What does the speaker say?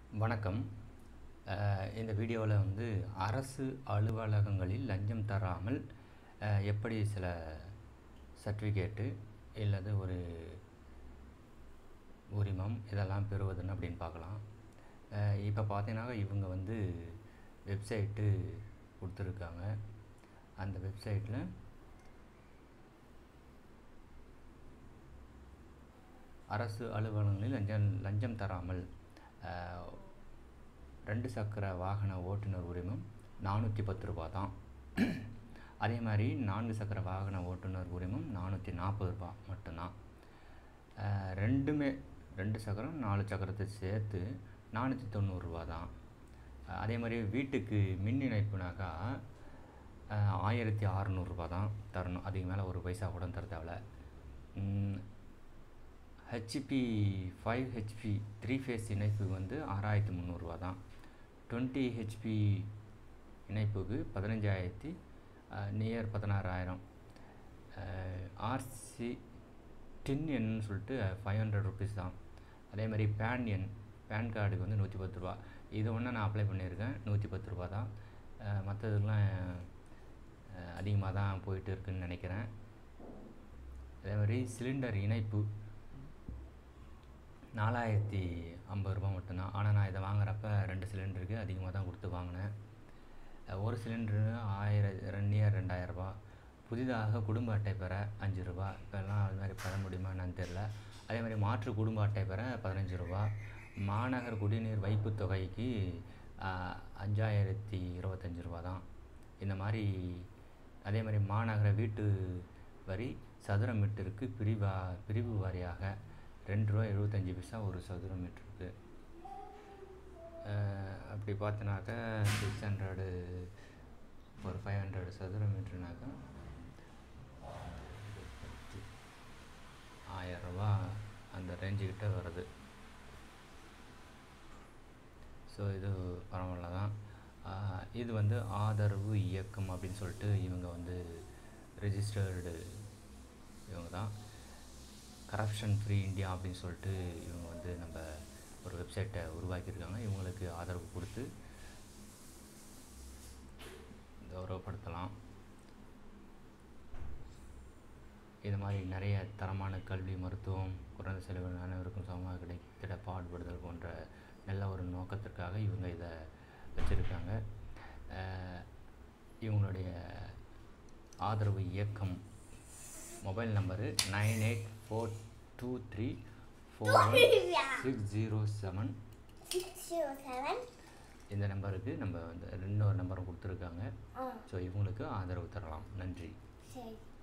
வணக்கம் அஹ் இந்த வீடியோவில் வந்து அரசு அலுவலகங்களில் லஞ்சம் தராமல் அஹ் எப்படி சில சர்டிஃபிகேட்டு இல்லது ஒரு உரிமம் இதெல்லாம் பெறுவதுன்னு அப்படின்னு பார்க்கலாம் இப்போ பார்த்தீங்கன்னா இவங்க வந்து வெப்சைட்டு கொடுத்துருக்காங்க அந்த வெப்சைட்டில் அரசு அலுவலகங்களில் லஞ்சம் லஞ்சம் தராமல் அஹ், ரெண்டு சக்கர வாகன ஓட்டுநர் உரிமம் நானூற்றி பத்து ரூபா தான் அதே மாதிரி நான்கு சக்கர வாகன ஓட்டுநர் உரிமம் நானூற்றி நாற்பது ரூபா மட்டும்தான் அஹ், ரெண்டுமே ரெண்டு சக்கரம் நாலு சக்கரத்தை சேர்த்து நானூற்றி தொண்ணூறுரூவா தான் அஹ், அதே மாதிரி வீட்டுக்கு மின் இணைப்புனாக்கா அஹ், ஆயிரத்தி அறநூறுபா தான் தரணும் அதுக்கு மேலே ஒரு பைசா கூட தர தேவையில்ல உம், HP five HP three phase இணைப்பு வந்து ஆறாயிரத்தி முந்நூறுரூவா தான் டுவெண்ட்டி ஹெச்பி இணைப்புக்கு பதினஞ்சாயிரத்தி நியர் பதினாறாயிரம் ஆர்சி டின் என்னு சொல்லிட்டு ஃபைவ் ஹண்ட்ரட் ருபீஸ் தான் அதே மாதிரி பேன் எண் பேன் கார்டுக்கு வந்து நூற்றி பத்து ரூபா இது ஒன்று நான் அப்ளை பண்ணியிருக்கேன் நூற்றி பத்து ரூபா தான் மற்றதுலாம் அதிகமாக தான் போயிட்டு இருக்குன்னு நினைக்கிறேன் அதே மாதிரி சிலிண்டர் இணைப்பு நாலாயிரத்தி ஐம்பது ரூபா மட்டும்தான் ஆனால் நான் இதை வாங்குறப்ப ரெண்டு சிலிண்டருக்கு அதிகமாக தான் கொடுத்து வாங்கினேன் அஹ் ஒரு சிலிண்டரு ஆயிரம் நியர் ரெண்டாயிரரூபா புதிதாக குடும்ப அட்டை பெற அஞ்சு ரூபா இப்போல்லாம் அது மாதிரி பெற முடியுமா என்னன்னு தெரில அதே மாதிரி மாற்று குடும்ப அட்டை பெற பதினஞ்சு ரூபா மாநகர் குடிநீர் வைப்பு தொகைக்கு அஹ், அஞ்சாயிரத்தி இருபத்தஞ்சி ரூபா தான் இந்த மாதிரி அதே மாதிரி மாநகர வீட்டு வரி சதுர மீட்டருக்கு பிரிவா பிரிவு வாரியாக ரெண்டு ரூபா எழுபத்தஞ்சி பைசா ஒரு சதுர மீட்டருக்கு அஹ் அப்படி பார்த்தோன்னாக்கா சிக்ஸ் ஹண்ட்ரடு ஒரு ஃபைவ் ஹண்ட்ரட் சதுர மீட்டர்னாக்கா ஆயரூபா அந்த ரேஞ்சுக்கிட்ட வருது ஸோ இது பரவாயில்ல தான் ஆஹ் இது வந்து ஆதரவு இயக்கம் அப்படின்னு சொல்லிட்டு இவங்க வந்து ரெஜிஸ்டர்டு இவங்க தான் கரப்ஷன் ஃப்ரீ இந்தியா அப்படின்னு சொல்லிட்டு இவங்க வந்து நம்ம ஒரு வெப்சைட்டை உருவாக்கியிருக்காங்க இவங்களுக்கு ஆதரவு கொடுத்து கௌரவப்படுத்தலாம் இது மாதிரி நிறைய தரமான கல்வி மருத்துவம் குறைந்த செலவில் அனைவருக்கும் சமமாக கிடைத்திட பாடுபடுதல் போன்ற நல்ல ஒரு நோக்கத்திற்காக இவங்க இதை வச்சுருக்காங்க இவங்களுடைய ஆதரவு இயக்கம் mobile number nine eight four two three four one six zero seven six zero seven. இந்த நம்பருக்கு நம்ம வந்து இன்னொரு நம்பரும் கொடுத்துருக்காங்க ஆ ஸோ இவங்களுக்கு ஆதரவு தரலாம் நன்றி சரி